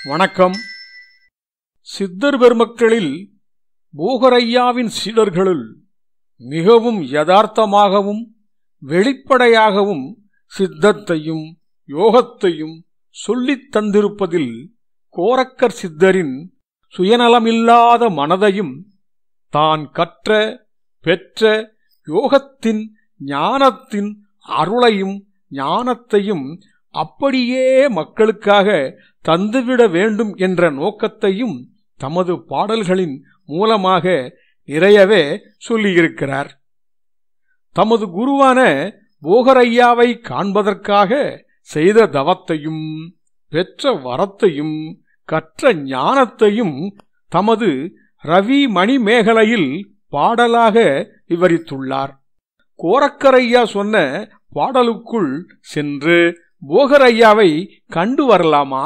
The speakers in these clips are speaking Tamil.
வணக்கம் சித்தர் பெருமக்களில் போகரையாவின் சீடர்களுள் மிகவும் யதார்த்தமாகவும் வெளிப்படையாகவும் சித்தத்தையும் யோகத்தையும் சொல்லித் தந்திருப்பதில் கோரக்கர் சித்தரின் சுயநலமில்லாத மனதையும் தான் கற்ற பெற்ற யோகத்தின் ஞானத்தின் அருளையும் ஞானத்தையும் அப்படியே மக்களுக்காக தந்துவிட வேண்டும் என்ற நோக்கத்தையும் தமது பாடல்களின் மூலமாக நிறையவே சொல்லியிருக்கிறார் தமது குருவான போகரையாவை காண்பதற்காக செய்த தவத்தையும் பெற்ற வரத்தையும் கற்ற ஞானத்தையும் தமது ரவி மணிமேகலையில் பாடலாக விவரித்துள்ளார் கோரக்கரையா சொன்ன பாடலுக்குள் சென்று போகரையாவை கண்டு வரலாமா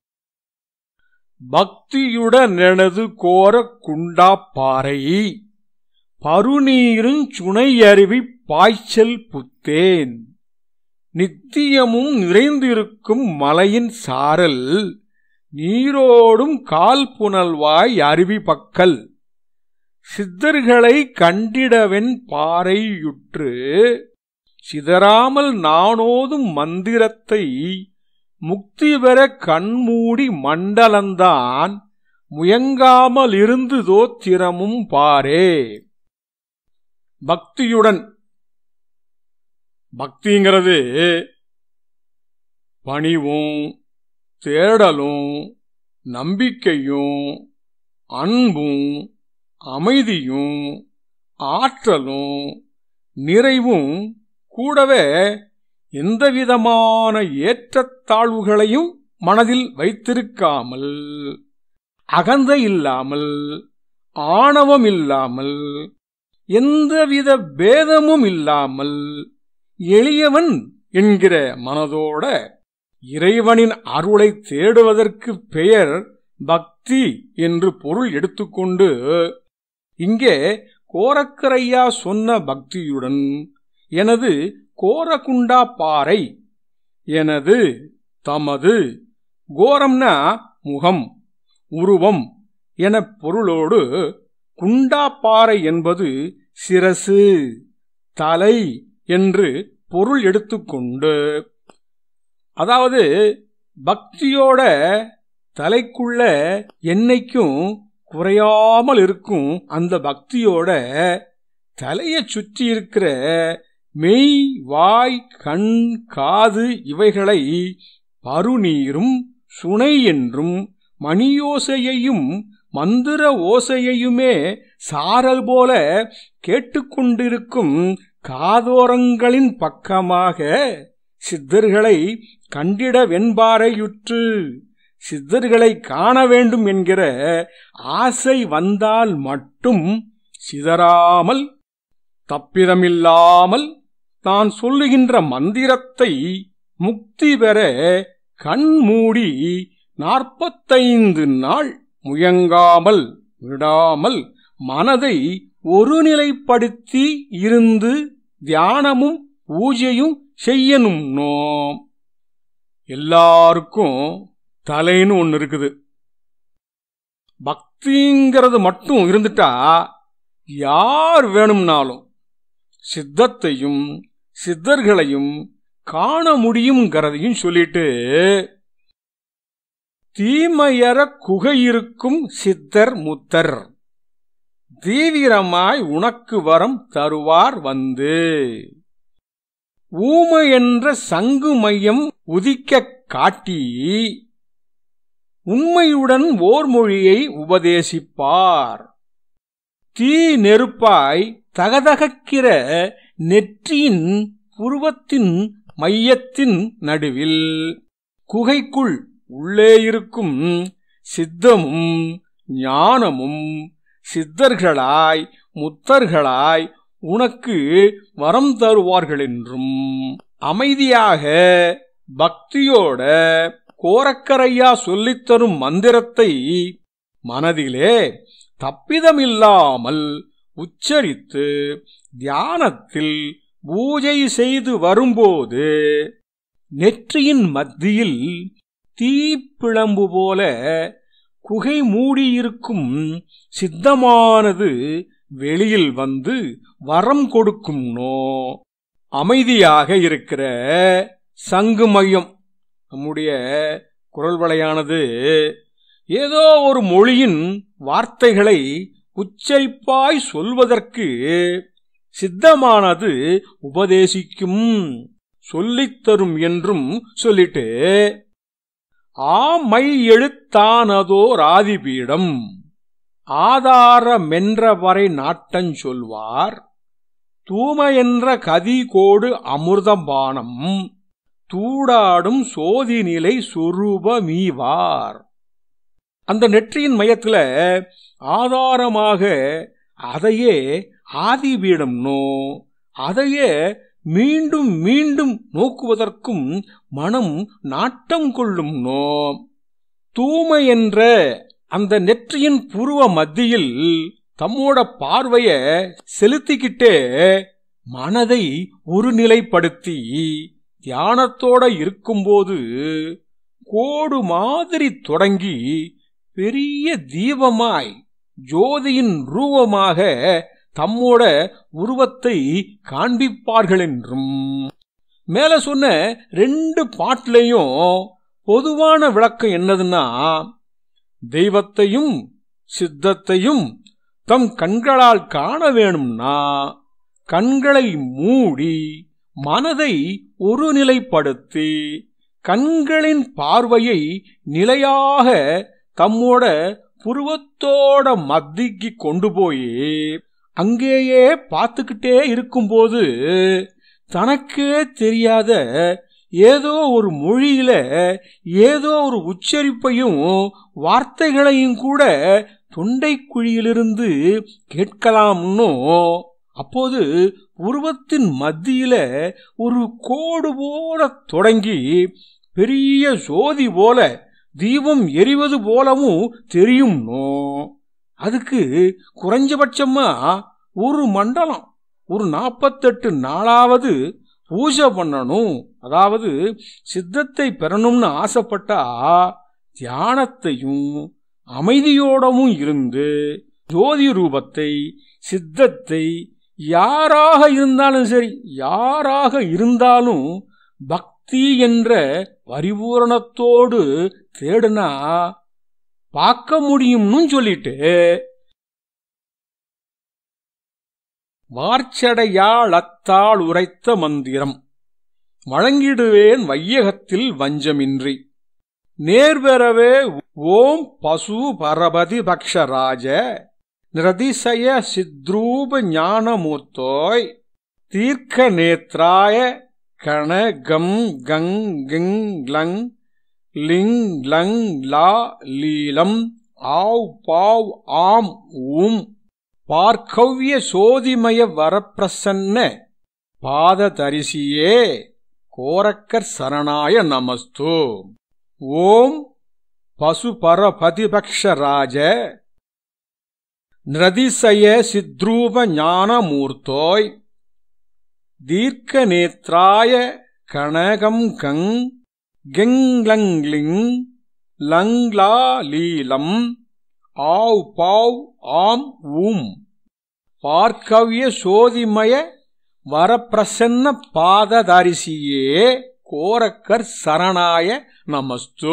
பக்தியுடனெனது கோர குண்டா பாறை பருநீருஞ் சுனையருவி பாய்ச்சல் புத்தேன் நித்தியமும் நிறைந்திருக்கும் மலையின் சாரல் நீரோடும் கால் புனல்வாய் அருவி பக்கல் சித்தர்களை கண்டிடவென் பாறையுற்று சிதறாமல் நானோதும் மந்திரத்தை முக்தி பெற கண்மூடி மண்டலந்தான் முயங்காமல் இருந்து தோத்திரமும் பாரே பக்தியுடன் பக்திங்கிறது பணிவும் தேடலும் நம்பிக்கையும் அன்பும் அமைதியும் ஆற்றலும் நிறைவும் கூடவே எந்தவிதமான ஏற்றத்தாழ்வுகளையும் மனதில் வைத்திருக்காமல் அகந்த இல்லாமல் ஆணவம் இல்லாமல் எந்தவித பேதமும் இல்லாமல் எளியவன் என்கிற மனதோட இறைவனின் அருளை தேடுவதற்கு பெயர் பக்தி என்று பொருள் எடுத்துக்கொண்டு இங்கே கோரக்கரையா சொன்ன பக்தியுடன் எனது கோரகுண்டா பாறை எனது தமது கோரம்னா முகம் உருவம் என பொருளோடு குண்டா பாறை என்பது சிரசு தலை என்று பொருள் எடுத்துக்கொண்டு அதாவது பக்தியோட தலைக்குள்ள என்னைக்கும் குறையாமல் இருக்கும் அந்த பக்தியோட தலையை சுற்றி இருக்கிற மெய் வாய் கண் காது இவைகளை பருநீரும் சுனை என்றும் மணியோசையையும் மந்திர ஓசையையுமே சாரல் போல கேட்டுக்கொண்டிருக்கும் காதோரங்களின் பக்கமாக சித்தர்களை கண்டிட வெண்பாறையுற்று சித்தர்களை காண வேண்டும் என்கிற ஆசை வந்தால் மட்டும் சிதறாமல் தப்பிதமில்லாமல் தான் சொல்லுகின்ற மந்திரத்தை முக்தி பெற கண் மூடி நாற்பத்தைந்து நாள் முயங்காமல் விடாமல் மனதை ஒருநிலைப்படுத்தி இருந்து தியானமும் பூஜையும் செய்யணும் நோம் எல்லாருக்கும் தலைன்னு ஒன்று இருக்குது பக்திங்கிறது மட்டும் இருந்துட்டா யார் வேணும்னாலும் சித்தத்தையும் சித்தர்களையும் காண முடியுங்கிறதையும் சொல்லிட்டு தீமையற குகையிருக்கும் சித்தர் முத்தர் தீவிரமாய் உனக்கு வரம் தருவார் வந்து ஊமை என்ற சங்கு மையம் உதிக்க காட்டி உண்மையுடன் ஓர் மொழியை உபதேசிப்பார் தீ நெருப்பாய் தகதகிற நெற்றியின் புருவத்தின் மையத்தின் நடுவில் குகைக்குள் உள்ளே இருக்கும் சித்தமும் ஞானமும் சித்தர்களாய் முத்தர்களாய் உனக்கு வரம் தருவார்கள் என்றும் அமைதியாக பக்தியோட கோரக்கரையா சொல்லித்தரும் மந்திரத்தை மனதிலே தப்பிதமில்லாமல் உச்சரித்து தியானத்தில் பூஜை செய்து வரும்போது நெற்றியின் மத்தியில் தீப்பிழம்பு போல குகை மூடியிருக்கும் சித்தமானது வெளியில் வந்து வரம் கொடுக்கும் நோ அமைதியாக இருக்கிற சங்கு மையம் நம்முடைய குரல் வளையானது ஏதோ ஒரு மொழியின் வார்த்தைகளை உச்சரிப்பாய் சொல்வதற்கு சித்தமானது உபதேசிக்கும் சொல்லித்தரும் என்றும் சொல்லிட்டு ஆமை எழுத்தானதோர் ஆதிபீடம் ஆதாரமென்றவரை நாட்டஞ் சொல்வார் தூமையென்ற கதிகோடு அமிர்தபானம் தூடாடும் சோதி நிலை சொரூபமீவார் அந்த நெற்றியின் மையத்துல ஆதாரமாக அதையே ஆதிபீடம்னோ அதையே மீண்டும் மீண்டும் நோக்குவதற்கும் மனம் நாட்டம் கொள்ளும் நோ தூமை என்ற அந்த நெற்றியின் புருவ மத்தியில் தம்மோட பார்வைய செலுத்திக்கிட்டே மனதை ஒரு நிலைப்படுத்தி தியானத்தோட இருக்கும்போது கோடு மாதிரி தொடங்கி பெரிய தீபமாய் ஜோதியின் ரூபமாக தம்மோட உருவத்தை காண்பிப்பார்கள் என்றும் மேல சொன்ன ரெண்டு பாட்டிலையும் பொதுவான விளக்கம் என்னதுன்னா தெய்வத்தையும் சித்தத்தையும் தம் கண்களால் காண வேணும்னா கண்களை மூடி மனதை ஒருநிலைப்படுத்தி கண்களின் பார்வையை நிலையாக தம்மோட புருவத்தோட மத்திக்கு கொண்டு போய் அங்கேயே பார்த்துக்கிட்டே இருக்கும்போது தனக்கே தெரியாத ஏதோ ஒரு மொழியில ஏதோ ஒரு உச்சரிப்பையும் வார்த்தைகளையும் கூட தொண்டை குழியிலிருந்து கேட்கலாம்னோ அப்போது உருவத்தின் மத்தியில ஒரு கோடு போல தொடங்கி பெரிய ஜோதி போல தீபம் எரிவது போலவும் தெரியும்னோ அதுக்கு குறைஞ்சபட்சமா ஒரு மண்டலம் ஒரு நாற்பத்தெட்டு நாளாவது பூஜை பண்ணணும் அதாவது சித்தத்தை பெறணும்னு ஆசைப்பட்டா தியானத்தையும் அமைதியோடவும் இருந்து ஜோதி ரூபத்தை சித்தத்தை யாராக இருந்தாலும் சரி யாராக இருந்தாலும் பக்தி என்ற பரிபூரணத்தோடு தேடுனா பார்க்க முடியும்னு சொல்லிட்டு வார்ச்சடையாளத்தால் உரைத்த மந்திரம் வழங்கிடுவேன் வையகத்தில் வஞ்சமின்றி நேர்வெறவே ஓம் பசு பரபதி பக்ஷராஜ நிரதிசய சித்ரூப ஞானமூர்த்தோய் தீர்க்க நேத்ராய கண கம் கங் கிங் லங் லிங் லங் லா லீலம் ஆவ் பாவ் ஆம் ஊம் பார்க்கவ்ய சோதிமய வரப்பிரசன்ன பாததரிசியே கோரக்கர் சரணாய நமஸ்து ஓம் பசுபரபதிபக்ஷராஜ நிரதிசய சித்ரூப ஞானமூர்த்தோய் தீர்க்கநேத்ராய கணகம் கங் கெங்லங்லிங் லங்லா லீலம் ஆவ் பாவ் ஆம் ஊம் பார்க்கவ்ய சோதிமய வரப்பிரசன்ன பாததாரிசியே கோரக்கர் சரணாய நமஸ்து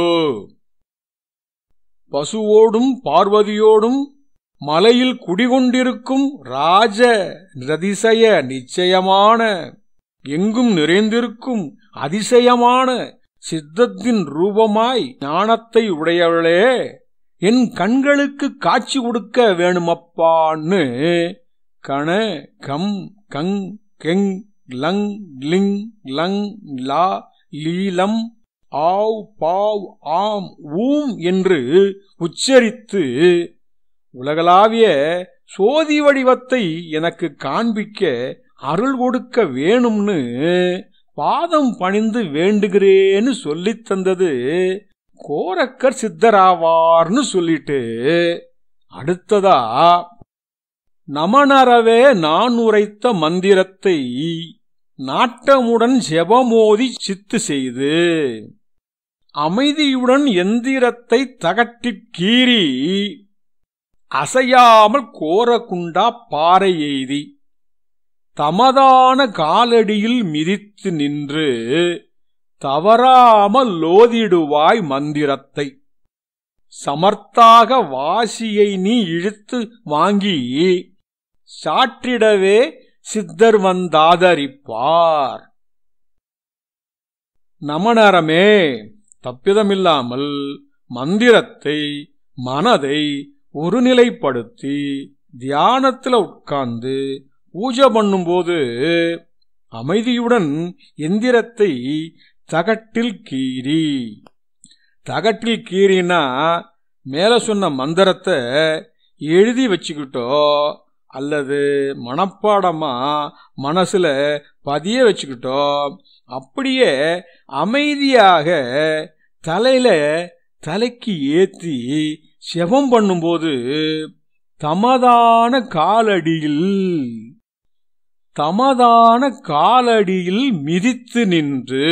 பசுவோடும் பார்வதியோடும் மலையில் குடிகொண்டிருக்கும் ராஜ ரதிசய நிச்சயமான எங்கும் நிறைந்திருக்கும் அதிசயமான சித்தத்தின் ரூபமாய் ஞானத்தை உடையவளே என் கண்களுக்கு காட்சி கொடுக்க வேணுமப்பான்னு கண கம் கங் கெங் லங் லிங் லங் லா லீலம் ஆவ் பாவ் ஆம் ஊம் என்று உச்சரித்து உலகளாவிய சோதி வடிவத்தை எனக்கு காண்பிக்க அருள் கொடுக்க வேணும்னு பாதம் பணிந்து வேண்டுகிறேன்னு சொல்லித் தந்தது கோரக்கர் சித்தராவார்னு சொல்லிட்டு அடுத்ததா நமனறவே நான் உரைத்த மந்திரத்தை நாட்டமுடன் ஜெபமோதி சித்து செய்து அமைதியுடன் எந்திரத்தை தகட்டிற் கீறி அசையாமல் கோரகுண்டா பாறை எய்தி தமதான காலடியில் மிதித்து நின்று தவறாமல் லோதிடுவாய் மந்திரத்தை சமர்த்தாக வாசியை நீ இழுத்து வாங்கி சாற்றிடவே சித்தர் வந்தாதரிப்பார் நமனரமே தப்பிதமில்லாமல் மந்திரத்தை மனதை ஒருநிலைப்படுத்தி தியானத்துல உட்கார்ந்து பூஜை பண்ணும்போது அமைதியுடன் எந்திரத்தை தகட்டில் கீறி தகட்டில் கீறினா மேல சொன்ன மந்திரத்தை எழுதி வச்சுக்கிட்டோ அல்லது மனப்பாடமா மனசுல பதிய வச்சுக்கிட்டோ அப்படியே அமைதியாக தலையில தலைக்கு ஏத்தி செவம் பண்ணும்போது தமதான காலடியில் தமதான காலடியில் மிதித்து நின்று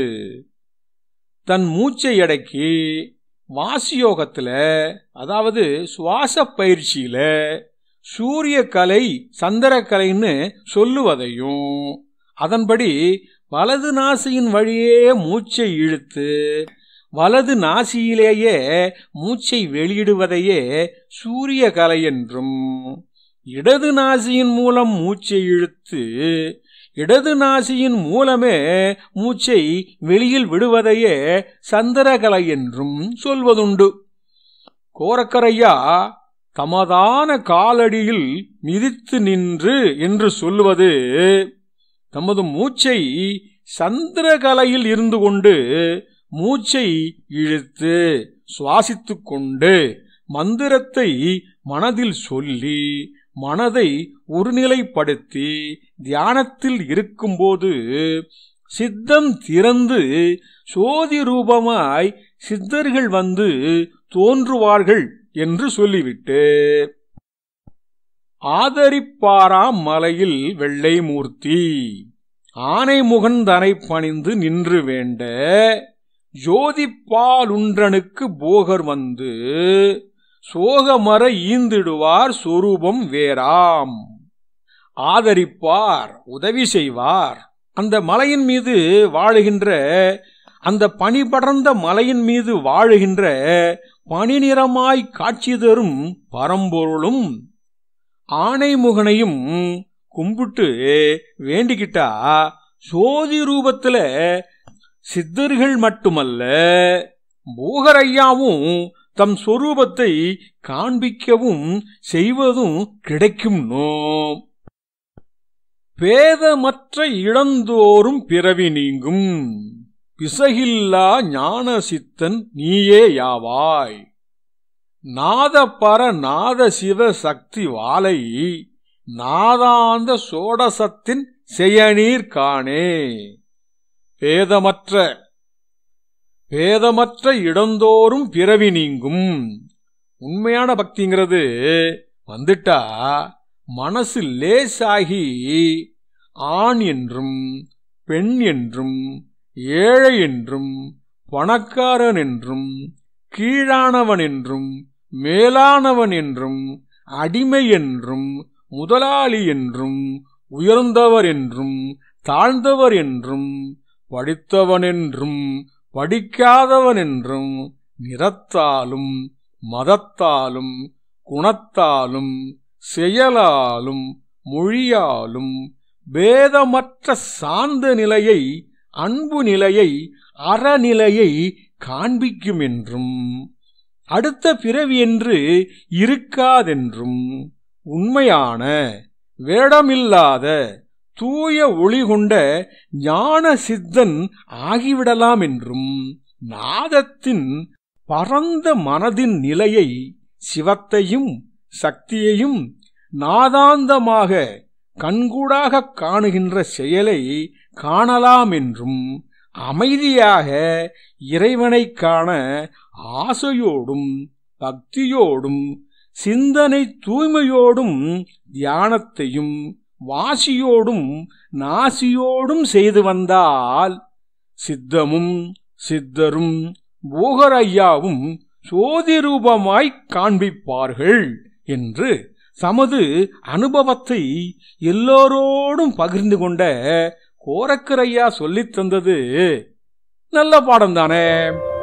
தன் மூச்சை அடக்கி வாசியோகத்துல அதாவது சுவாச பயிற்சியில சூரிய கலை சந்திரக்கலைன்னு சொல்லுவதையும் அதன்படி வலது நாசியின் வழியே மூச்சை இழுத்து வலது நாசியிலேயே மூச்சை வெளியிடுவதையே சூரிய கலை என்றும் இடது நாசியின் மூலம் மூச்சை இழுத்து இடது நாசியின் மூலமே மூச்சை வெளியில் விடுவதையே சந்திரகலை என்றும் சொல்வதுண்டு கோரக்கரையா தமதான காலடியில் மிதித்து நின்று என்று சொல்லுவது தமது மூச்சை சந்திரகலையில் இருந்து கொண்டு மூச்சை இழுத்து சுவாசித்துக் கொண்டு மந்திரத்தை மனதில் சொல்லி மனதை ஒருநிலைப்படுத்தி தியானத்தில் இருக்கும்போது சித்தம் திறந்து சோதி ரூபமாய் சித்தர்கள் வந்து தோன்றுவார்கள் என்று சொல்லிவிட்டு ஆதரிப்பாராம் மலையில் வெள்ளை மூர்த்தி ஆனைமுகன் தனை பணிந்து நின்று வேண்ட ஜோதிப்பாலுன்றனுக்கு போகர் வந்து சோகமர ஈந்திடுவார் சொரூபம் வேறாம் ஆதரிப்பார் உதவி செய்வார் அந்த மலையின் மீது வாழுகின்ற அந்த பனி படர்ந்த மலையின் மீது வாழுகின்ற பனி நிறமாய் காட்சி தரும் பரம்பொருளும் ஆனைமுகனையும் கும்பிட்டு வேண்டிக்கிட்டா சோதி ரூபத்துல சித்தர்கள் மட்டுமல்ல போகரையாவும் தம் சொரூபத்தை காண்பிக்கவும் செய்வதும் கிடைக்கும் நோம் பேதமற்ற இழந்தோறும் பிறவி நீங்கும் பிசகில்லா ஞான சித்தன் நீயே யாவாய் நாதபர நாத சிவ சக்தி வாலை நாதாந்த சோடசத்தின் செயநீர் காணே பேதமற்ற பேதமற்ற இடந்தோறும் பிறவி நீங்கும் உண்மையான பக்திங்கிறது வந்துட்டா மனசு லேசாகி ஆண் என்றும் பெண் என்றும் ஏழை என்றும் பணக்காரன் என்றும் கீழானவன் என்றும் மேலானவன் என்றும் அடிமை என்றும் முதலாளி என்றும் உயர்ந்தவர் என்றும் தாழ்ந்தவர் என்றும் படித்தவன் என்றும் படிக்காதவன் என்றும் நிறத்தாலும் மதத்தாலும் குணத்தாலும் செயலாலும் மொழியாலும் பேதமற்ற சார்ந்த நிலையை அன்பு நிலையை அறநிலையை காண்பிக்கும் என்றும் அடுத்த பிறவி என்று இருக்காதென்றும் உண்மையான வேடமில்லாத தூய ஒளி கொண்ட ஞான சித்தன் ஆகிவிடலாம் என்றும் நாதத்தின் பரந்த மனதின் நிலையை சிவத்தையும் சக்தியையும் நாதாந்தமாக கண்கூடாக காணுகின்ற செயலை காணலாம் என்றும் அமைதியாக இறைவனை காண ஆசையோடும் பக்தியோடும் சிந்தனை தூய்மையோடும் தியானத்தையும் வாசியோடும் நாசியோடும் செய்து வந்தால் சித்தமும் சித்தரும் போகர் ஐயாவும் சோதி ரூபமாய் காண்பிப்பார்கள் என்று தமது அனுபவத்தை எல்லோரோடும் பகிர்ந்து கொண்ட கோரக்கரையா சொல்லித் தந்தது நல்ல பாடம் தானே